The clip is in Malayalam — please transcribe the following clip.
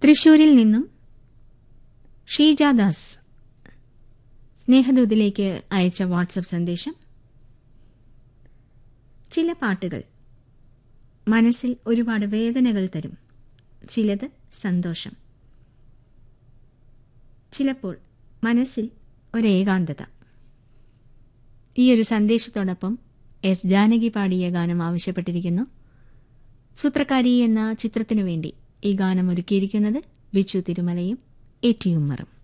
തൃശൂരിൽ നിന്നും ഷീജാദാസ് സ്നേഹദൂതിലേക്ക് അയച്ച വാട്സപ്പ് സന്ദേശം ചില പാട്ടുകൾ മനസ്സിൽ ഒരുപാട് വേദനകൾ തരും ചിലത് സന്തോഷം ചിലപ്പോൾ മനസ്സിൽ ഒരേകാന്തത ഈ ഒരു സന്ദേശത്തോടൊപ്പം എസ് ജാനകി പാടിയ ഗാനം ആവശ്യപ്പെട്ടിരിക്കുന്നു സൂത്രക്കാരി എന്ന ചിത്രത്തിനു വേണ്ടി ഈ ഗാനം ഒരുക്കിയിരിക്കുന്നത് ബിച്ചു തിരുമലയും എ ടി ഉമ്മറും